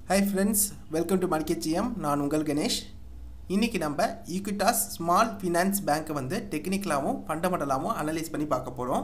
hi friends welcome to மடிக்கச்சியம் நான் உங்கள் கணேஷ் இன்றைக்கி நம்ம ஈக்விட்டாஸ் ஸ்மால் ஃபினான்ஸ் பேங்க்கை வந்து டெக்னிக்கலாகவும் ஃபண்டமெண்டலாகவும் அனலைஸ் பண்ணி பார்க்க போகிறோம்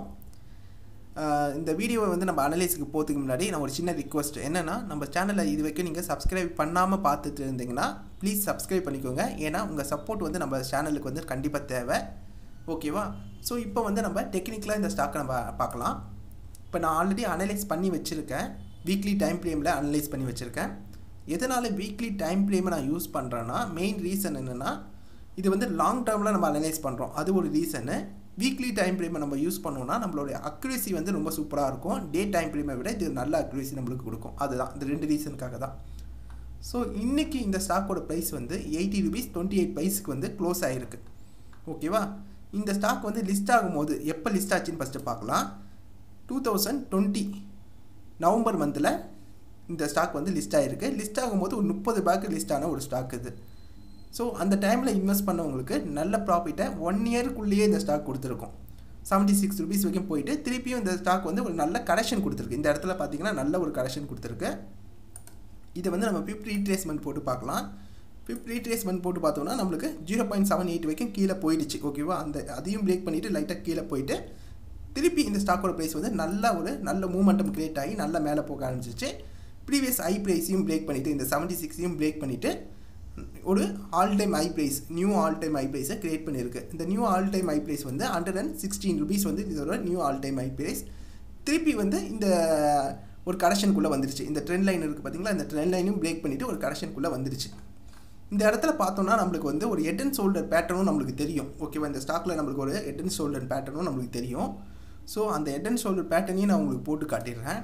இந்த வீடியோவை வந்து நம்ம அனலைஸுக்கு போகிறதுக்கு முன்னாடி நான் ஒரு சின்ன ரிக்வஸ்ட் என்னென்னா நம்ம சேனலை இது வரைக்கும் நீங்கள் சப்ஸ்கிரைப் பண்ணாமல் பார்த்துட்டு இருந்தீங்கன்னா ப்ளீஸ் சப்ஸ்கிரைப் பண்ணிக்கோங்க ஏன்னா உங்கள் சப்போர்ட் வந்து நம்ம சேனலுக்கு வந்து கண்டிப்பாக தேவை ஓகேவா ஸோ இப்போ வந்து நம்ம டெக்னிக்கலாக இந்த ஸ்டாக்கை நம்ம பார்க்கலாம் இப்போ நான் ஆல்ரெடி அனலைஸ் பண்ணி வச்சுருக்கேன் வீக்லி டைம் ஃப்ரேமில் அனலைஸ் பண்ணி வச்சுருக்கேன் எதனால் வீக்லி டைம் ஃப்ரேமை நான் யூஸ் பண்ணுறேன்னா மெயின் ரீசன் என்னென்னா இது வந்து லாங் டேர்மில் நம்ம அனலைஸ் பண்ணுறோம் அது ஒரு ரீசனு வீக்லி டைம் ஃப்ரேமை நம்ம யூஸ் பண்ணோம்னா நம்மளுடைய அக்யூரேசி வந்து ரொம்ப சூப்பராக இருக்கும் டே டைம் ஃப்ரேமை விட இது நல்ல அக்யூரேசி நம்மளுக்கு கொடுக்கும் அதுதான் இந்த ரெண்டு ரீசனுக்காக தான் ஸோ இன்றைக்கி இந்த ஸ்டாக்கோட ப்ரைஸ் வந்து எயிட்டி ருபீஸ் டுவெண்ட்டி எயிட் ப்ரைஸுக்கு வந்து க்ளோஸ் ஆகிருக்கு ஓகேவா இந்த ஸ்டாக் வந்து லிஸ்ட் ஆகும்போது எப்போ லிஸ்ட் ஆச்சுன்னு ஃபஸ்ட்டு பார்க்கலாம் டூ தௌசண்ட் டுவெண்ட்டி நவம்பர் மந்தில் இந்த ஸ்டாக் வந்து லிஸ்ட் ஆகிருக்கு லிஸ்ட் ஆகும்போது ஒரு முப்பது பேக்கு லிஸ்ட் ஆன ஒரு ஸ்டாக் இது ஸோ அந்த டைமில் இன்வெஸ்ட் பண்ணவங்களுக்கு நல்ல ப்ராஃபிட்டை ஒன் இயருக்குள்ளேயே இந்த ஸ்டாக் கொடுத்துருக்கும் செவன்ட்டி சிக்ஸ் ருபீஸ் வரைக்கும் போயிட்டு திருப்பியும் இந்த ஸ்டாக் வந்து ஒரு நல்ல கரெக்ஷன் கொடுத்துருக்கு இந்த இடத்துல பார்த்தீங்கன்னா நல்ல ஒரு கரெக்ஷன் கொடுத்துருக்கு இதை வந்து நம்ம ஃபிஃப்ட் ரீட்ரேஸ்மெண்ட் போட்டு பார்க்கலாம் ஃபிஃப்ட் ரீட்ரேஸ்மெண்ட் போட்டு பார்த்தோம்னா நம்மளுக்கு ஜீரோ பாயிண்ட் செவன் எயிட் வரைக்கும் கீழே போயிடுச்சு ஓகேவா அந்த அதையும் பிரேக் பண்ணிவிட்டு லைட்டாக கீழே போயிட்டு திருப்பி இந்த ஸ்டாக்கோட ப்ரைஸ் வந்து நல்ல ஒரு நல்ல மூமெண்டம் க்ரியேட் ஆகி நல்லா மேலே போக ஆரம்பிச்சிச்சு ப்ரீவியஸ் ஐ ப்ரைஸையும் பிரேக் பண்ணிவிட்டு இந்த செவன்ட்டி சிக்ஸையும் பிரேக் பண்ணிவிட்டு ஒரு all time high price new all time high ப்ரைஸை க்ரியேட் பண்ணியிருக்கு இந்த new all time high price வந்து ஹண்ட்ரட் அண்ட் சிக்ஸ்டீன் ருபீஸ் வந்து இதோட new all time high price திருப்பி வந்து இந்த ஒரு கரெக்ஷனுக்குள்ளே வந்துருச்சு இந்த ட்ரெண்ட் லைன் இருக்குது பார்த்தீங்களா இந்த ட்ரெண்ட் லைனும் பிரேக் பண்ணிவிட்டு ஒரு கரெக்ஷனுக்குள்ளே வந்துருச்சு இந்த இடத்துல பார்த்தோம்னா நம்மளுக்கு வந்து ஒரு ஹெட் அண்ட் ஷோல்டர் பேட்டர்னும் நம்மளுக்கு தெரியும் ஓகேவா இந்த ஸ்டாக்கில் நம்மளுக்கு ஒரு ஹெட் அண்ட் ஷோல்டர் பேட்டர்னும் நம்மளுக்கு தெரியும் ஸோ அந்த ஹெட் அண்ட் ஷோல்டர் பேட்டர்னையும் நான் உங்களுக்கு போட்டு காட்டிடுறேன்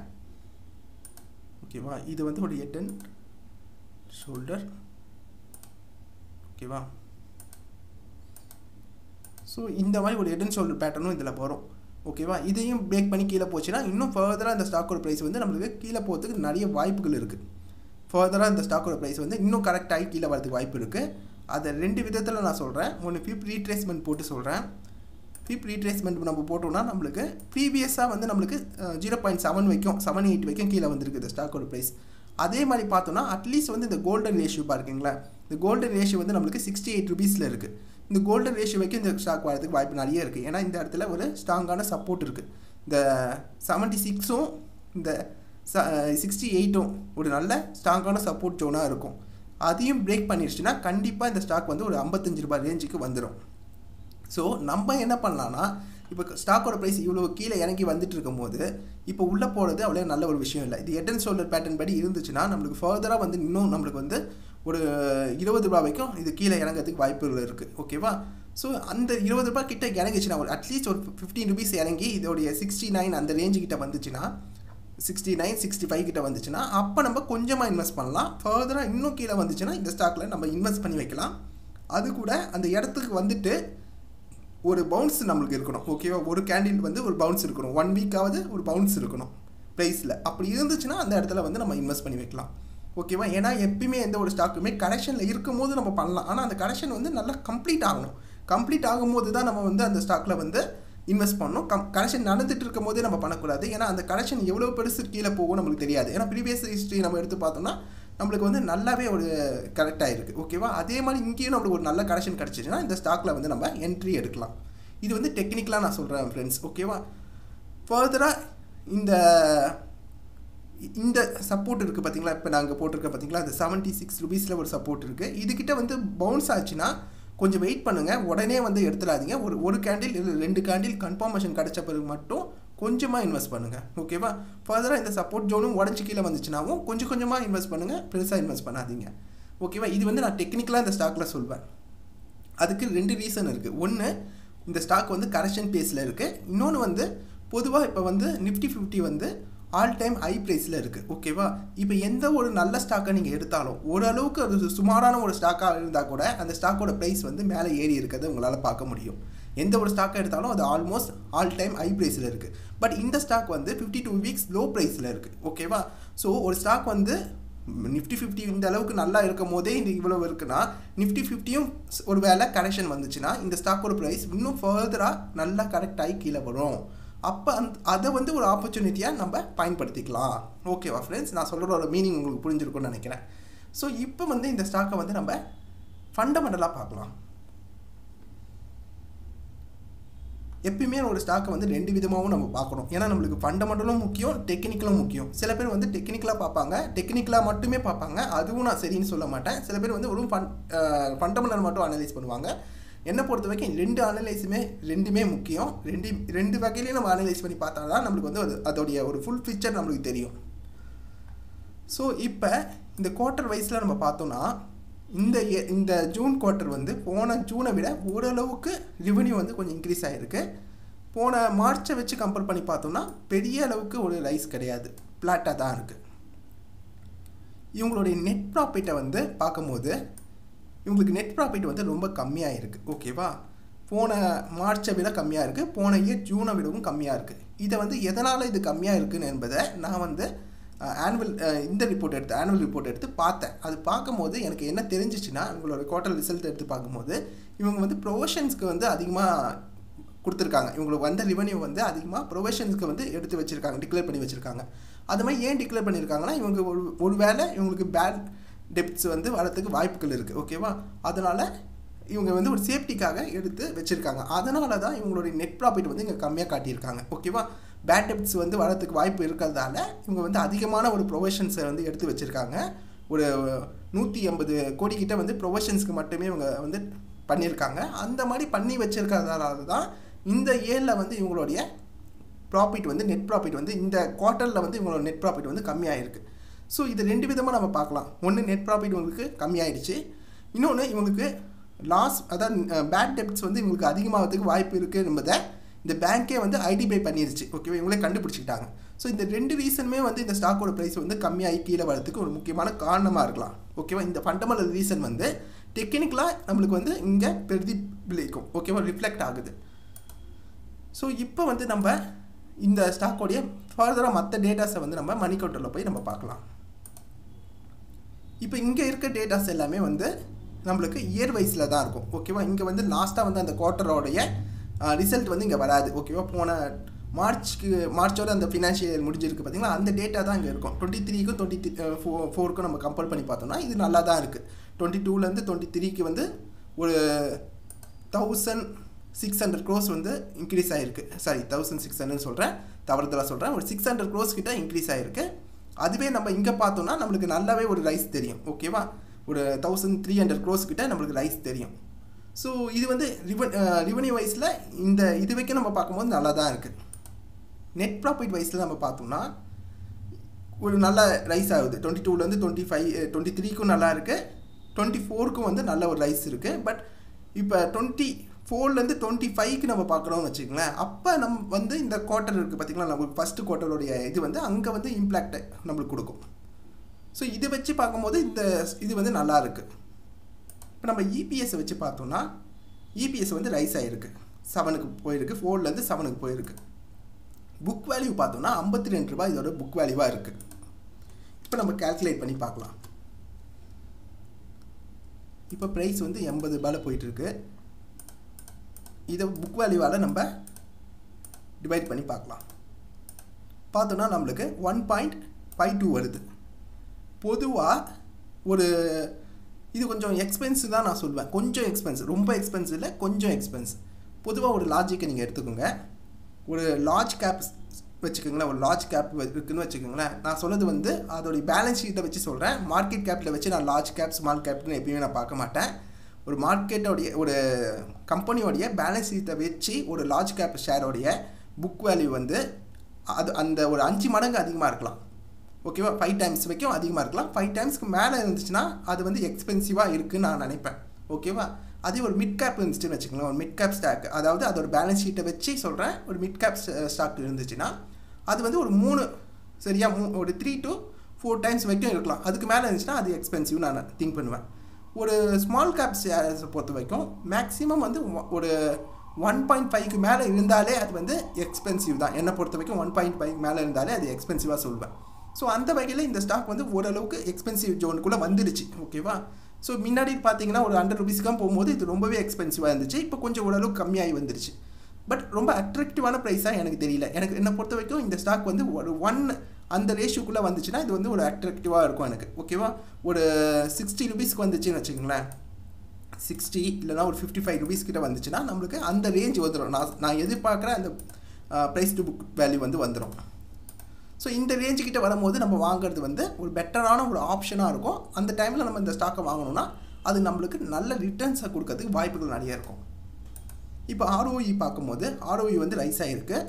ஓகேவா இது வந்து ஒரு ஹெட் அண்ட் ஷோல்டர் ஓகேவா ஸோ இந்த மாதிரி ஒரு ஹெட் அண்ட் ஷோல்டர் பேட்டர்னும் இதில் வரும் ஓகேவா இதையும் பிரேக் பண்ணி கீழே போச்சுன்னா இன்னும் ஃபர்தராக இந்த ஸ்டாக்கோட ப்ரைஸ் வந்து நம்மளுக்கு கீழே போகிறதுக்கு நிறைய வாய்ப்புகள் இருக்குது ஃபர்தராக இந்த ஸ்டாக்கோட ப்ரைஸ் வந்து இன்னும் கரெக்டாகி கீழே வரதுக்கு வாய்ப்பு இருக்குது அதை ரெண்டு விதத்தில் நான் சொல்கிறேன் ஒன்று ஃபிப் ரீட்ரேஸ்மெண்ட் போட்டு சொல்கிறேன் ஃபிப் ரீட்ரேஸ்மெண்ட் நம்ம போட்டோம்னா நம்மளுக்கு ப்ரீவியஸாக வந்து நம்மளுக்கு ஜீரோ பாயிண்ட் செவன் வைக்கும் செவன் எயிட் வைக்கும் கீழே வந்திருக்கு இந்த ஸ்டாக்கோட ப்ரைஸ் அதே மாதிரி பார்த்தோன்னா அட்லீஸ்ட் வந்து இந்த கோல்டன் ரேஷியோ பாருங்களேன் இந்த கோல்டன் ரேஷியோ வந்து நம்மளுக்கு சிக்ஸ்டி எயிட் ருபீஸில் இருக்குது இந்த கோல்டன் ரேஷியோ வைக்கும் இந்த ஸ்டாக் வரதுக்கு வாய்ப்பு நிறைய இருக்குது ஏன்னா இந்த இடத்துல ஒரு ஸ்ட்ராங்கான சப்போர்ட் இருக்குது இந்த செவன்ட்டி சிக்ஸும் இந்த சிக்ஸ்டி எயிட்டும் ஒரு நல்ல ஸ்ட்ராங்கான சப்போர்ட் ஜோனாக இருக்கும் அதையும் பிரேக் பண்ணிடுச்சுன்னா கண்டிப்பாக இந்த ஸ்டாக் வந்து ஒரு ஐம்பத்தஞ்சு ரூபாய் ரேஞ்சுக்கு வந்துடும் ஸோ நம்ம என்ன பண்ணலான்னா இப்போ ஸ்டாக்கோட ப்ரைஸ் இவ்வளோ கீழே இறங்கி வந்துட்டு இருக்கும்போது இப்போ உள்ளே போகிறது அவ்வளோ நல்ல ஒரு விஷயம் இல்லை இது ஹெட் அண்ட் ஷோல்டர் பேட்டர்ன் படி இருந்துச்சுன்னா நம்மளுக்கு ஃபர்தராக வந்து இன்னும் நம்மளுக்கு வந்து ஒரு இருபது ரூபா வரைக்கும் இது கீழே இறங்கிறதுக்கு வாய்ப்புகள் இருக்குது ஓகேவா ஸோ அந்த இருபது ரூபா கிட்ட இறங்கிச்சுன்னா ஒரு அட்லீஸ்ட் ஒரு ஃபிஃப்டீன் ருபீஸ் இறங்கி இதோடைய சிக்ஸ்டி நைன் அந்த ரேஞ்சு கிட்ட வந்துச்சுன்னா சிக்ஸ்டி நைன் சிக்ஸ்டி ஃபைவ் கிட்ட வந்துச்சுன்னா அப்போ நம்ம கொஞ்சமாக இன்வெஸ்ட் பண்ணலாம் ஃபர்தராக இன்னும் கீழே வந்துச்சுன்னா இந்த ஸ்டாக்கில் நம்ம இன்வெஸ்ட் பண்ணி வைக்கலாம் அது கூட அந்த இடத்துக்கு வந்துட்டு ஒரு பவுன்ஸ் நம்மளுக்கு இருக்கணும் ஓகேவா ஒரு கேண்டில் வந்து ஒரு பவுன்ஸ் இருக்கணும் ஒன் வீக்காவது ஒரு பவுன்ஸ் இருக்கணும் ப்ரைஸில் அப்படி இருந்துச்சுன்னா அந்த இடத்துல வந்து நம்ம இன்வெஸ்ட் பண்ணி வைக்கலாம் ஓகேவா ஏன்னா எப்பயுமே எந்த ஒரு ஸ்டாக்குமே கரெக்ஷனில் இருக்கும் போது நம்ம பண்ணலாம் ஆனால் அந்த கரெக்ஷன் வந்து நல்லா கம்ப்ளீட் ஆகணும் கம்ப்ளீட் ஆகும்போது தான் நம்ம வந்து அந்த ஸ்டாக்கில் வந்து இன்வெஸ்ட் பண்ணணும் கம் கரெக்ஷன் நடந்துட்டு இருக்கும் போதே நம்ம பண்ணக்கூடாது ஏன்னா அந்த கரெக்ஷன் எவ்வளோ பெருசு கீழே போகும் நம்மளுக்கு தெரியாது ஏன்னா ப்ரீவியஸ் ஹிஸ்ட்ரி நம்ம எடுத்து பார்த்தோம்னா நம்மளுக்கு வந்து நல்லாவே ஒரு கரெக்டாக இருக்குது ஓகேவா அதே மாதிரி இங்கேயும் நம்மளுக்கு ஒரு நல்ல கரெக்ஷன் கிடச்சிச்சுன்னா இந்த ஸ்டாக்கில் வந்து நம்ம என்ட்ரி எடுக்கலாம் இது வந்து டெக்னிக்கலாக நான் சொல்கிறேன் ஃப்ரெண்ட்ஸ் ஓகேவா ஃபர்தராக இந்த இந்த சப்போர்ட் இருக்குது பார்த்தீங்களா இப்போ நாங்கள் போட்டிருக்க பார்த்தீங்களா அந்த செவன்ட்டி சிக்ஸ் ருபீஸில் ஒரு சப்போர்ட் இருக்குது இதுக்கிட்ட வந்து பவுன்ஸ் ஆச்சுன்னா கொஞ்சம் வெயிட் பண்ணுங்கள் உடனே வந்து எடுத்துடாதீங்க ஒரு ஒரு கேண்டில் இல்லை ரெண்டு கேண்டில் கன்ஃபர்மேஷன் கிடச்ச பிறகு மட்டும் கொஞ்சமாக இன்வெஸ்ட் பண்ணுங்கள் ஓகேவா ஃபர்தராக இந்த சப்போர்ட் ஜோனும் உடஞ்சி கீழே வந்துச்சுனாவும் கொஞ்சம் கொஞ்சமாக இன்வெஸ்ட் பண்ணுங்கள் பெருசாக இன்வெஸ்ட் பண்ணாதீங்க ஓகேவா இது வந்து நான் டெக்னிக்கலாக இந்த ஸ்டாக்கில் சொல்வேன் அதுக்கு ரெண்டு ரீசன் இருக்குது ஒன்று இந்த ஸ்டாக் வந்து கரெக்ஷன் பேஸில் இருக்குது இன்னொன்று வந்து பொதுவாக இப்போ வந்து நிஃப்டி ஃபிஃப்டி வந்து ஆல் டைம் ஹை ப்ரைஸில் இருக்குது ஓகேவா இப்போ எந்த ஒரு நல்ல ஸ்டாக்கை நீங்கள் எடுத்தாலும் ஓரளவுக்கு அது சுமாரான ஒரு ஸ்டாக்காக இருந்தால் கூட அந்த ஸ்டாக்கோட ப்ரைஸ் வந்து மேலே ஏறி இருக்கிறத உங்களால் பார்க்க முடியும் எந்த ஒரு ஸ்டாக்கை எடுத்தாலும் அது ஆல்மோஸ்ட் ஆல் டைம் ஹை ப்ரைஸில் இருக்குது பட் இந்த ஸ்டாக் வந்து ஃபிஃப்டி டூ வீக்ஸ் லோ ப்ரைஸில் இருக்குது ஓகேவா ஸோ ஒரு ஸ்டாக் வந்து நிஃப்டி ஃபிஃப்டி இந்த அளவுக்கு நல்லா இருக்கும் போதே இந்த இவ்வளோ இருக்குன்னா நிஃப்டி ஃபிஃப்டியும் ஒரு வேலை கரெக்ஷன் வந்துச்சுன்னா இந்த ஸ்டாக்கோட ப்ரைஸ் இன்னும் ஃபர்தராக நல்லா கரெக்ட் ஆகி கீழே வரும் அப்போ அந் அதை வந்து ஒரு ஆப்பர்ச்சுனிட்டியாக நம்ம பயன்படுத்திக்கலாம் ஓகேவா ஃப்ரெண்ட்ஸ் நான் சொல்கிறோட மீனிங் உங்களுக்கு புரிஞ்சிருக்கும்னு நினைக்கிறேன் ஸோ இப்போ வந்து இந்த ஸ்டாக்கை வந்து நம்ம ஃபண்டமெண்டலாக பார்க்கலாம் எப்பயுமே ஒரு ஸ்டாக்கை வந்து ரெண்டு விதமாகவும் நம்ம பார்க்கணும் ஏன்னா நம்மளுக்கு ஃபண்டமெண்டலும் முக்கியம் டெக்னிக்கலும் முக்கியம் சில பேர் வந்து டெக்னிக்கலாக பார்ப்பாங்க டெக்னிக்கலாக மட்டுமே பார்ப்பாங்க அதுவும் நான் சரின்னு சொல்ல மாட்டேன் சில பேர் வந்து ஒரு ஃபன் ஃபண்டமெண்டல் மட்டும் அனலைஸ் பண்ணுவாங்க என்னை பொறுத்த வரைக்கும் ரெண்டு அனலைஸுமே ரெண்டுமே முக்கியம் ரெண்டு ரெண்டு வகையிலையும் நம்ம அனலைஸ் பண்ணி பார்த்தா தான் நம்மளுக்கு வந்து அது அதோடைய ஒரு ஃபுல் பிக்சர் நம்மளுக்கு தெரியும் ஸோ இப்போ இந்த குவார்ட்டர் வைஸில் நம்ம பார்த்தோன்னா இந்த இந்த ஜூன் குவார்ட்டர் வந்து போன ஜூனை விட ஓரளவுக்கு ரெவன்யூ வந்து கொஞ்சம் இன்க்ரீஸ் ஆகிருக்கு போன மார்ச்சை வச்சு கம்பேர் பண்ணி பார்த்தோம்னா பெரிய அளவுக்கு ஒரு ரைஸ் கிடையாது ஃப்ளாட்டாக தான் இருக்குது இவங்களுடைய நெட் ப்ராஃபிட்டை வந்து பார்க்கும்போது இவங்களுக்கு நெட் ப்ராஃபிட் வந்து ரொம்ப கம்மியாக இருக்குது ஓகேவா போன மார்ச்சை விட கம்மியாக இருக்குது போன இயர் ஜூனை விடவும் கம்மியாக இருக்குது இதை வந்து எதனால் இது கம்மியாக இருக்குன்னு என்பதை நான் வந்து ஆனுவல் இந்த ரிப்போர்ட் எடுத்து ஆனுவல் ரிப்போர்ட் எடுத்து பார்த்தேன் அது பார்க்கும்போது எனக்கு என்ன தெரிஞ்சிச்சுன்னா இவங்களோட குவார்டர் ரிசல்ட் எடுத்து பார்க்கும்போது இவங்க வந்து ப்ரொவிஷன்ஸ்க்கு வந்து அதிகமாக கொடுத்துருக்காங்க இவங்களுக்கு வந்த ரெவன்யூ வந்து அதிகமாக ப்ரொவிஷன்ஸ்க்கு வந்து எடுத்து வச்சுருக்காங்க டிக்ளேர் பண்ணி வச்சுருக்காங்க அது மாதிரி ஏன் டிக்ளேர் பண்ணியிருக்காங்கன்னா இவங்க ஒரு ஒரு வேளை இவங்களுக்கு பேட் டெப்ட்ஸ் வந்து வரத்துக்கு வாய்ப்புகள் இருக்குது ஓகேவா அதனால் இவங்க வந்து ஒரு சேஃப்டிக்காக எடுத்து வச்சுருக்காங்க அதனால தான் இவங்களுடைய நெட் ப்ராஃபிட் வந்து இங்கே கம்மியாக காட்டியிருக்காங்க ஓகேவா பேட் டெப்ட்ஸ் வந்து வரதுக்கு வாய்ப்பு இருக்கிறதால இவங்க வந்து அதிகமான ஒரு ப்ரொவிஷன்ஸை வந்து எடுத்து வச்சுருக்காங்க ஒரு நூற்றி எண்பது கோடிக்கிட்ட வந்து ப்ரொவிஷன்ஸ்க்கு மட்டுமே இவங்க வந்து பண்ணியிருக்காங்க அந்த மாதிரி பண்ணி வச்சுருக்கிறதால தான் இந்த இயரில் வந்து இவங்களுடைய ப்ராஃபிட் வந்து நெட் ப்ராஃபிட் வந்து இந்த குவார்ட்டரில் வந்து இவங்களோட நெட் ப்ராஃபிட் வந்து கம்மியாயிருக்கு ஸோ இது ரெண்டு விதமாக நம்ம பார்க்கலாம் ஒன்று நெட் ப்ராஃபிட் உங்களுக்கு கம்மியாயிடுச்சு இன்னொன்று இவங்களுக்கு லாஸ் அதாவது பேட் டெப்ட்ஸ் வந்து இவங்களுக்கு அதிகமாகிறதுக்கு வாய்ப்பு இருக்குது என்பதை இந்த பேங்க்கே வந்து ஐடிபை பண்ணிருச்சு ஓகேவா இவங்களே கண்டுபிடிச்சிக்கிட்டாங்க ஸோ இந்த ரெண்டு ரீசனுமே வந்து இந்த ஸ்டாக்கோட ப்ரைஸ் வந்து கம்மியாகி கீழே வரதுக்கு ஒரு முக்கியமான காரணமாக இருக்கலாம் ஓகேவா இந்த ஃபண்டமெண்டல் ரீசன் வந்து டெக்னிக்கலாக நம்மளுக்கு வந்து இங்கே பிரதிபலிக்கும் ஓகேவா ரிஃப்ளெக்ட் ஆகுது ஸோ இப்போ வந்து நம்ம இந்த ஸ்டாக்கோடைய ஃபர்தராக மற்ற டேட்டாஸை வந்து நம்ம மணி கவுண்டரில் போய் நம்ம பார்க்கலாம் இப்போ இங்கே இருக்க டேட்டாஸ் எல்லாமே வந்து நம்மளுக்கு இயர் வைஸில் தான் இருக்கும் ஓகேவா இங்கே வந்து லாஸ்ட்டாக வந்து அந்த குவார்ட்டரோடைய ரிசல்ட் வந்து இங்கே வராது ஓகேவா போன மார்ச்க்கு மார்ச்சோட அந்த ஃபினான்ஷியல் முடிஞ்சிருக்கு பார்த்தீங்களா அந்த டேட்டா தான் இங்கே இருக்கும் டுவெண்ட்டி த்ரீக்கும் டுவெண்ட்டி ஃபோ ஃபோருக்கும் நம்ம கம்பேர் பண்ணி பார்த்தோம்னா இது நல்லா தான் இருக்குது டுவெண்ட்டி டூலேருந்து டுவெண்ட்டி த்ரீக்கு வந்து ஒரு தௌசண்ட் சிக்ஸ் ஹண்ட்ரட் க்ரோஸ் வந்து இன்க்ரீஸ் ஆகிருக்கு சாரி தௌசண்ட் சிக்ஸ் ஹண்ட்ரட் சொல்கிறேன் தவறுதலாக சொல்கிறேன் ஒரு சிக்ஸ் ஹண்ட்ரட் க்ரோஸ் கிட்ட இன்க்ரீஸ் ஆகிருக்கு அதுவே நம்ம இங்கே பார்த்தோம்னா நம்மளுக்கு நல்லாவே ஒரு ரைஸ் தெரியும் ஓகேவா ஒரு தௌசண்ட் த்ரீ ஹண்ட்ரட் க்ரோஸ் கிட்ட நம்மளுக்கு ரைஸ் தெரியும் ஸோ இது வந்து ரிவன் ரிவன்யூ வைஸில் இந்த இது வரைக்கும் நம்ம பார்க்கும்போது நல்லா தான் இருக்குது நெட் ப்ராஃபிட் வைஸில் நம்ம பார்த்தோம்னா ஒரு நல்ல ரைஸ் ஆகுது டுவெண்ட்டி டூலேருந்து டுவெண்ட்டி ஃபைவ் டுவெண்ட்டி த்ரீக்கும் நல்லா இருக்குது டுவெண்ட்டி ஃபோருக்கும் வந்து நல்ல ஒரு ரைஸ் இருக்குது பட் இப்போ டுவெண்ட்டி ஃபோர்லேருந்து டுவெண்ட்டி ஃபைவ்க்கு நம்ம பார்க்குறோம்னு வச்சுக்கோங்களேன் அப்போ நம்ம வந்து இந்த குவார்ட்டர் இருக்குது பார்த்திங்களா நம்மளுக்கு ஃபஸ்ட்டு குவார்ட்டருடைய இது வந்து அங்கே வந்து இம்பாக்ட் நம்மளுக்கு கொடுக்கும் ஸோ இதை வச்சு பார்க்கும்போது இந்த இது வந்து நல்லா இருக்குது இப்போ நம்ம இபிஎஸ்ஸை வச்சு பார்த்தோம்னா இபிஎஸ் வந்து ரைஸ் ஆகிருக்கு செவனுக்கு போயிருக்கு ஃபோர்லேருந்து செவனுக்கு போயிருக்கு புக் வேல்யூ பார்த்தோம்னா ஐம்பத்தி ரெண்டு ரூபாய் இதோட புக் வேல்யூவாக இருக்குது இப்போ நம்ம கேல்குலேட் பண்ணி பார்க்கலாம் இப்போ ப்ரைஸ் வந்து எண்பது ரூபாயில் போயிட்டுருக்கு இதை புக் வேல்யூவால் நம்ம டிவைட் பண்ணி பார்க்கலாம் பார்த்தோன்னா நம்மளுக்கு ஒன் பாயிண்ட் ஃபைவ் டூ வருது பொதுவாக ஒரு இது கொஞ்சம் எக்ஸ்பென்ஸ் தான் நான் சொல்லுவேன் கொஞ்சம் எக்ஸ்பென்ஸ் ரொம்ப எக்ஸ்பென்ஸ் இல்லை கொஞ்சம் எக்ஸ்பென்ஸ் பொதுவாக ஒரு லாஜிக்கை நீங்கள் எடுத்துக்கோங்க ஒரு லார்ஜ் கேப் வச்சுக்கோங்களேன் ஒரு லார்ஜ் கேப் இருக்குன்னு வச்சுக்கோங்களேன் நான் சொன்னது வந்து அதோடைய பேலன்ஸ் ஷீட்டை வச்சு சொல்கிறேன் மார்க்கெட் கேப்பில் வச்சு நான் லார்ஜ் கேப் ஸ்மால் கேப்னு எப்பயுமே நான் பார்க்க மாட்டேன் ஒரு மார்க்கெட்டோடைய ஒரு கம்பெனியோடைய பேலன்ஸ் ஷீட்டை வச்சு ஒரு லார்ஜ் கேப் ஷேரோடைய புக் வேல்யூ வந்து அது அந்த ஒரு அஞ்சு மடங்கு அதிகமாக இருக்கலாம் ஓகேவா ஃபைவ் டைம்ஸ் வரைக்கும் அதிகமாக இருக்கலாம் ஃபைவ் டைம்ஸ்க்கு மேலே இருந்துச்சுன்னா அது வந்து எக்ஸ்பென்சிவாக இருக்குதுன்னு நான் நினைப்பேன் ஓகேவா அதே ஒரு மிட் கேப் இருந்துச்சுன்னு வச்சுக்கோங்களேன் ஒரு மிட் கேப் ஸ்டாக் அதாவது அதோட பேலன்ஸ் ஷீட்டை வச்சு சொல்கிறேன் ஒரு மிட் கேப் ஸ்டாக் இருந்துச்சுன்னா அது வந்து ஒரு மூணு சரியா மூ ஒரு த்ரீ டு ஃபோர் டைம்ஸ் வரைக்கும் இருக்கலாம் அதுக்கு மேலே இருந்துச்சுன்னா அது எக்ஸ்பென்சிவ் நான் திங்க் பண்ணுவேன் ஒரு ஸ்மால் கேப் ஷேர்ஸை பொறுத்த வரைக்கும் மேக்ஸிமம் வந்து ஒரு ஒன் பாயிண்ட் ஃபைவ்க்கு மேலே இருந்தாலே அது வந்து எக்ஸ்பென்சிவ் தான் என்னை பொறுத்த வரைக்கும் ஒன் பாயிண்ட் ஃபைவ் மேலே இருந்தாலே அது எக்ஸ்பென்சிவாக சொல்லுவேன் ஸோ அந்த வகையில் இந்த ஸ்டாக் வந்து ஓரளவுக்கு எக்ஸ்பென்சிவ் ஜோனுக்குள்ளே வந்துடுச்சு ஓகேவா ஸோ முன்னாடி பார்த்தீங்கன்னா ஒரு ஹண்ட்ரட் ருபீஸ்க்கு போகும்போது இது ரொம்பவே எக்ஸ்பென்சிவாக இருந்துச்சு இப்போ கொஞ்சம் ஓரளவுக்கு கம்மியாகி வந்துருச்சு பட் ரொம்ப அட்ராக்டிவான ப்ரைஸாக எனக்கு தெரியல எனக்கு என்னை பொறுத்த வரைக்கும் இந்த ஸ்டாக் வந்து ஒரு ஒன் அந்த ரேஷியோக்குள்ளே வந்துச்சுன்னா இது வந்து ஒரு அட்ராக்டிவாக இருக்கும் எனக்கு ஓகேவா ஒரு சிக்ஸ்டி ருபீஸ்க்கு வந்துச்சுன்னு வச்சுக்கோங்களேன் சிக்ஸ்டி இல்லைனா ஒரு ஃபிஃப்டி ஃபைவ் ருபீஸ் கிட்ட வந்துச்சுன்னா நம்மளுக்கு அந்த ரேஞ்ச் வந்துடும் நான் நான் எதிர்பார்க்குற அந்த ப்ரைஸ் டு புக் வேல்யூ வந்து வந்துடும் ஸோ இந்த ரேஞ்சு கிட்ட வரும்போது நம்ம வாங்குறது வந்து ஒரு பெட்டரான ஒரு ஆப்ஷனாக இருக்கும் அந்த டைமில் நம்ம இந்த ஸ்டாக்கை வாங்கணும்னா அது நம்மளுக்கு நல்ல ரிட்டர்ன்ஸை கொடுக்கறதுக்கு வாய்ப்புகள் நிறைய இருக்கும் இப்போ ஆர்ஓஇ பார்க்கும்போது ஆர்ஓஇ வந்து ரைஸ் ஆகிருக்கு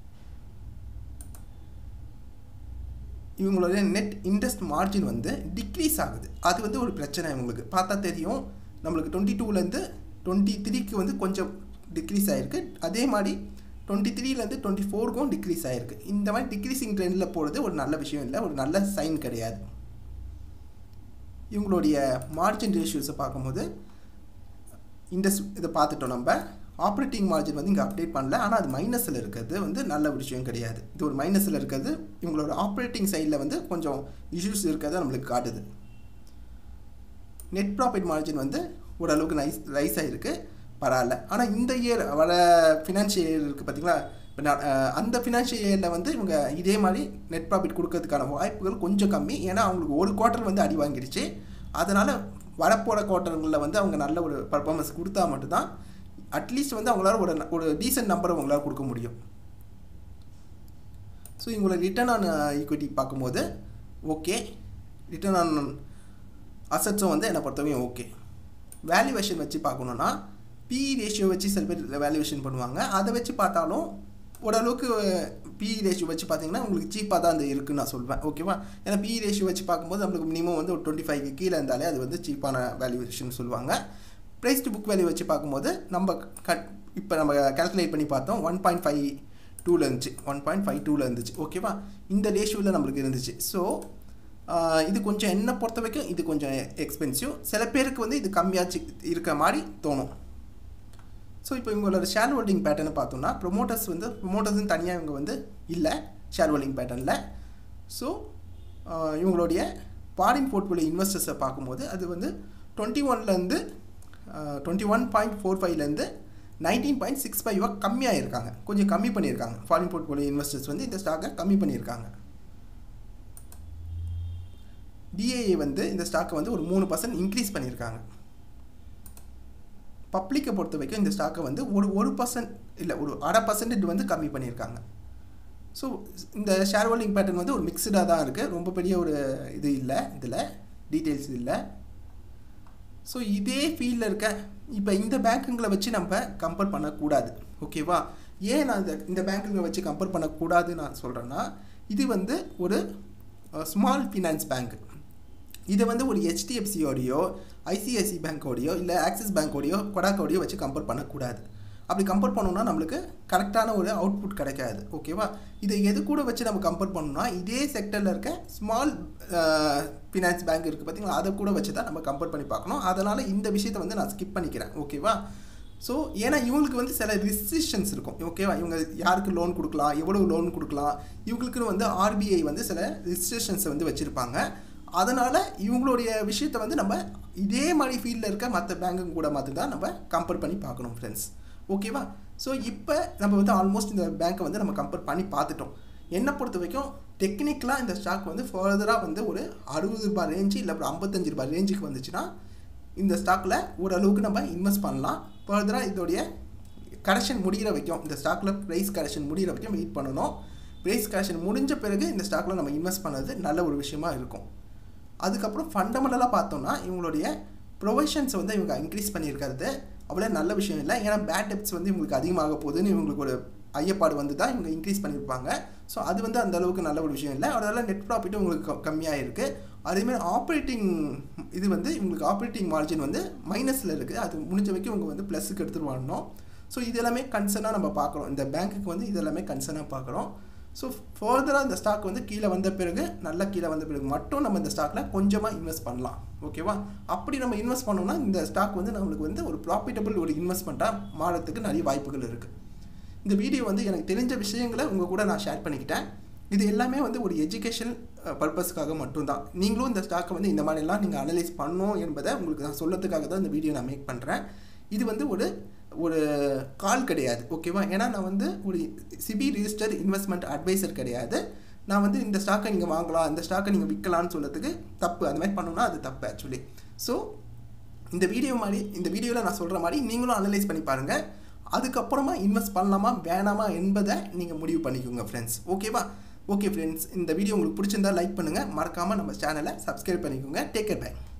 இவங்களோட நெட் இன்ட்ரெஸ்ட் மார்ஜின் வந்து டிக்ரீஸ் ஆகுது அது வந்து ஒரு பிரச்சனை இவங்களுக்கு பார்த்தா தெரியும் நம்மளுக்கு டுவெண்ட்டி டூலேருந்து டுவெண்ட்டி த்ரீக்கு வந்து கொஞ்சம் டிக்ரீஸ் ஆகிருக்கு அதே மாதிரி டுவெண்ட்டி த்ரீலேருந்து டுவெண்ட்டி ஃபோருக்கும் டிக்ரீஸ் ஆகிருக்கு இந்த மாதிரி டிக்ரீஸிங் ட்ரெண்டில் போகிறது ஒரு நல்ல விஷயம் இல்லை ஒரு நல்ல சைன் கிடையாது இவங்களுடைய மார்ஜின் ரேஷியோஸை பார்க்கும்போது இண்டஸ் இதை பார்த்துட்டோம் நம்ம ஆப்ரேட்டிங் மார்ஜின் வந்து இங்கே அப்டேட் பண்ணல ஆனால் அது மைனஸில் இருக்கிறது வந்து நல்ல ஒரு விஷயம் கிடையாது இது ஒரு மைனஸில் இருக்கிறது இவங்களோட ஆப்ரேட்டிங் சைடில் வந்து கொஞ்சம் இஷ்யூஸ் இருக்கிறத நம்மளுக்கு காட்டுது நெட் ப்ராஃபிட் மார்ஜின் வந்து ஓரளவுக்கு நைஸ் ரைஸ் ஆகிருக்கு பரவாயில்ல ஆனால் இந்த இயர் வர ஃபினான்ஷியல் இயர் இருக்குது பார்த்தீங்களா இப்போ நான் அந்த ஃபினான்ஷியல் இயரில் வந்து இவங்க இதே மாதிரி நெட் ப்ராஃபிட் கொடுக்கறதுக்கான வாய்ப்புகள் கொஞ்சம் கம்மி ஏன்னா அவங்களுக்கு ஒரு குவார்ட்டர் வந்து அடி வாங்கிடுச்சு அதனால் வரப்போகிற குவார்ட்டருங்களில் வந்து அவங்க நல்ல ஒரு பர்ஃபார்மன்ஸ் கொடுத்தா மட்டும்தான் அட்லீஸ்ட் வந்து அவங்களால ஒரு ஒரு டீசென்ட் நம்பர் அவங்களால கொடுக்க முடியும் ஸோ இவங்களோட ரிட்டர்ன் ஆன் ஈக்விட்டி பார்க்கும்போது ஓகே ரிட்டர்ன் ஆன் அசட்ஸும் வந்து என்னை பொறுத்தவரையும் ஓகே வேல்யூவேஷன் வச்சு பார்க்கணுன்னா பிஇ ரேஷியோ வச்சு சில பேர் வேல்யூவேஷன் பண்ணுவாங்க அதை வச்சு பார்த்தாலும் ஓரளவுக்கு பிஇ ரேஷியோ வச்சு பார்த்தீங்கன்னா உங்களுக்கு சீப்பாக தான் அது இருக்குன்னு நான் சொல்வேன் ஓகேவா ஏன்னா பிஇ ரேஷியோ வச்சு பார்க்கும்போது நம்மளுக்கு மினிமம் வந்து ஒரு டுவெண்ட்டி ஃபைவ் கீழே இருந்தாலே அது வந்து சீப்பான வேல்யூவேஷன் சொல்லுவாங்க ப்ரைஸ் டு புக் வேல்யூ வச்சு பார்க்கும்போது நம்ம கட் இப்போ நம்ம கேல்குலேட் பண்ணி பார்த்தோம் ஒன் பாயிண்ட் ஃபைவ் டூவில் இருந்துச்சு ஒன் பாயிண்ட் ஃபைவ் டூவில் இருந்துச்சு ஓகேவா இந்த ரேஷியோவில் நம்மளுக்கு இருந்துச்சு ஸோ இது கொஞ்சம் என்ன பொறுத்த வரைக்கும் இது கொஞ்சம் எக்ஸ்பென்சிவ் சில பேருக்கு வந்து இது கம்மியாச்சு இருக்க மாதிரி தோணும் ஸோ இப்போ இவங்களோட ஷேர் ஹோல்டிங் பேட்டர்னை பார்த்தோம்னா ப்ரொமோட்டர்ஸ் வந்து ப்ரொமோட்டர்ஸ்னு தனியாக இவங்க வந்து இல்லை ஷேர் ஹோல்டிங் பேட்டர்னில் ஸோ இவங்களுடைய ஃபாரின் போர்ட்ஃபோலியோ இன்வெஸ்டர்ஸை பார்க்கும்போது அது வந்து டுவெண்ட்டி ஒன்லேருந்து டுவெண்ட்டி ஒன் பாயிண்ட் ஃபோர் ஃபைவ்லேருந்து நைன்டீன் பாயிண்ட் சிக்ஸ் ஃபைவாக கம்மியாக இருக்காங்க கொஞ்சம் கம்மி பண்ணியிருக்காங்க ஃபாரின் போர்ட்ஃபோலியோ இன்வெஸ்டர்ஸ் வந்து இந்த ஸ்டாக்கை கம்மி பண்ணியிருக்காங்க டிஏஏ வந்து இந்த ஸ்டாக்கை வந்து ஒரு மூணு பர்சன்ட் இன்க்ரீஸ் பண்ணியிருக்காங்க பப்ளிக்கை பொறுத்த வரைக்கும் இந்த ஸ்டாக்கை வந்து ஒரு ஒரு பர்சன்ட் இல்லை ஒரு அரை பர்சன்டேஜ் வந்து கம்மி பண்ணியிருக்காங்க ஸோ இந்த ஷேர் ஹோல்டிங் பேட்டர்ன் வந்து ஒரு மிக்சடாக தான் இருக்குது ரொம்ப பெரிய ஒரு இது இல்லை இதில் டீட்டெயில்ஸ் இல்லை ஸோ இதே ஃபீல்டில் இருக்க இப்போ இந்த பேங்க்குங்களை வச்சு நம்ம கம்பேர் பண்ணக்கூடாது ஓகேவா ஏன் நான் இந்த இந்த பேங்க்குங்களை வச்சு கம்பேர் பண்ணக்கூடாதுன்னு நான் சொல்கிறேன்னா இது வந்து ஒரு ஸ்மால் ஃபினான்ஸ் பேங்க் இதை வந்து ஒரு ஹெச்டிஎஃப்சியோடையோ ஐசிஐசி பேங்க்கோடையோ இல்லை ஆக்சிஸ் பேங்க்கோடையோ கொடாக்கோடையோ வச்சு கம்பேர் பண்ணக்கூடாது அப்படி கம்பேர் பண்ணோம்னா நம்மளுக்கு கரெக்டான ஒரு அவுட்புட் கிடைக்காது ஓகேவா இதை எது கூட வச்சு நம்ம கம்பேர் பண்ணோம்னா இதே செக்டரில் இருக்க ஸ்மால் ஃபினான்ஸ் பேங்க் இருக்குது பார்த்தீங்களா அதை கூட வச்சு தான் நம்ம கம்பேர் பண்ணி பார்க்கணும் அதனால் இந்த விஷயத்தை வந்து நான் ஸ்கிப் பண்ணிக்கிறேன் ஓகேவா ஸோ ஏன்னா இவங்களுக்கு வந்து சில ரிஸ்ட்ரிக்ஷன்ஸ் இருக்கும் ஓகேவா இவங்க யாருக்கு லோன் கொடுக்கலாம் எவ்வளோ லோன் கொடுக்கலாம் இவங்களுக்குன்னு வந்து ஆர்பிஐ வந்து சில ரிஸ்ட்ரிக்ஷன்ஸை வந்து வச்சுருப்பாங்க அதனால் இவங்களுடைய விஷயத்தை வந்து நம்ம இதே மாதிரி ஃபீல்டில் இருக்க மற்ற பேங்க்குங்க கூட மாற்றி தான் நம்ம கம்பேர் பண்ணி பார்க்கணும் ஃப்ரெண்ட்ஸ் ஓகேவா ஸோ இப்போ நம்ம வந்து ஆல்மோஸ்ட் இந்த பேங்க்கை வந்து நம்ம கம்பேர் பண்ணி பார்த்துட்டோம் என்னை பொறுத்த வரைக்கும் டெக்னிக்கலாக இந்த ஸ்டாக் வந்து ஃபர்தராக வந்து ஒரு அறுபது ரூபாய் ரேஞ்சு இல்லை ஒரு ஐம்பத்தஞ்சு ரூபாய் ரேஞ்சுக்கு வந்துச்சுன்னா இந்த ஸ்டாக்கில் ஓரளவுக்கு நம்ம இன்வெஸ்ட் பண்ணலாம் ஃபர்தராக இதோடைய கரெக்ஷன் முடிகிற வரைக்கும் இந்த ஸ்டாக்கில் ப்ரைஸ் கரெக்ஷன் முடிகிற வரைக்கும் வெயிட் பண்ணணும் ப்ரைஸ் கரெக்ஷன் முடிஞ்ச பிறகு இந்த ஸ்டாக்கில் நம்ம இன்வெஸ்ட் பண்ணது நல்ல ஒரு விஷயமா இருக்கும் அதுக்கப்புறம் ஃபண்டமெண்டலாக பார்த்தோம்னா இவங்களுடைய ப்ரொவிஷன்ஸ் வந்து இவங்க இன்க்ரீஸ் பண்ணியிருக்கிறது அவ்வளோ நல்ல விஷயம் இல்லை ஏன்னா பேட் டெப்ஸ் வந்து இவங்களுக்கு அதிகமாக போகுதுன்னு இவங்களுக்கு ஒரு ஐயப்பாடு வந்து தான் இவங்க இன்க்ரீஸ் பண்ணியிருப்பாங்க ஸோ அது வந்து அந்த அளவுக்கு நல்ல ஒரு விஷயம் இல்லை அதனால் நெட் ப்ராஃபிட்டும் உங்களுக்கு கம்மியாக இருக்குது அதேமாதிரி ஆப்ரேட்டிங் இது வந்து இவங்களுக்கு ஆப்ரேட்டிங் மார்ஜின் வந்து மைனஸில் இருக்குது அது முடிஞ்ச வரைக்கும் இவங்க வந்து ப்ளஸுக்கு எடுத்துகிட்டு வரணும் ஸோ இது எல்லாமே கன்சர்னாக நம்ம பார்க்குறோம் இந்த பேங்க்குக்கு வந்து இது எல்லாமே கன்சர்னாக பார்க்குறோம் ஸோ ஃபர்தராக இந்த ஸ்டாக் வந்து கீழே வந்த பிறகு நல்லா கீழே வந்த பிறகு மட்டும் நம்ம இந்த ஸ்டாக்கில் கொஞ்சமாக இன்வெஸ்ட் பண்ணலாம் ஓகேவா அப்படி நம்ம இன்வெஸ்ட் பண்ணோம்னா இந்த ஸ்டாக் வந்து நம்மளுக்கு வந்து ஒரு ப்ராஃபிட்டபிள் ஒரு இன்வெஸ்ட்மெண்ட்டாக மாறத்துக்கு நிறைய வாய்ப்புகள் இருக்குது இந்த வீடியோ வந்து எனக்கு தெரிஞ்ச விஷயங்களை உங்கள் கூட நான் ஷேர் பண்ணிக்கிட்டேன் இது எல்லாமே வந்து ஒரு எஜுகேஷன் பர்பஸ்க்காக மட்டும்தான் நீங்களும் இந்த ஸ்டாக்கை வந்து இந்த மாதிரிலாம் நீங்கள் அனலைஸ் பண்ணணும் என்பதை உங்களுக்கு நான் சொல்லத்துக்காக தான் இந்த வீடியோ நான் மேக் பண்ணுறேன் இது வந்து ஒரு ஒரு கால் கிடையாது ஓகேவா ஏன்னா நான் வந்து ஒரு சிபி ரிஜிஸ்டர் இன்வெஸ்ட்மெண்ட் அட்வைசர் கிடையாது நான் வந்து இந்த ஸ்டாக்கை நீங்கள் வாங்கலாம் இந்த ஸ்டாக்கை நீங்கள் விற்கலான்னு சொல்கிறதுக்கு தப்பு அந்த மாதிரி பண்ணோம்னா அது தப்பு ஆக்சுவலி ஸோ இந்த வீடியோ மாதிரி இந்த வீடியோவில் நான் சொல்கிற மாதிரி நீங்களும் அனலைஸ் பண்ணி பாருங்கள் அதுக்கப்புறமா இன்வெஸ்ட் பண்ணலாமா வேணாமா என்பதை நீங்கள் முடிவு பண்ணிக்கோங்க ஃப்ரெண்ட்ஸ் ஓகேவா ஓகே ஃப்ரெண்ட்ஸ் இந்த வீடியோ உங்களுக்கு பிடிச்சிருந்தா லைக் பண்ணுங்கள் மறக்காமல் நம்ம சேனலை சப்ஸ்கிரைப் பண்ணிக்கோங்க டேக் கேர் பை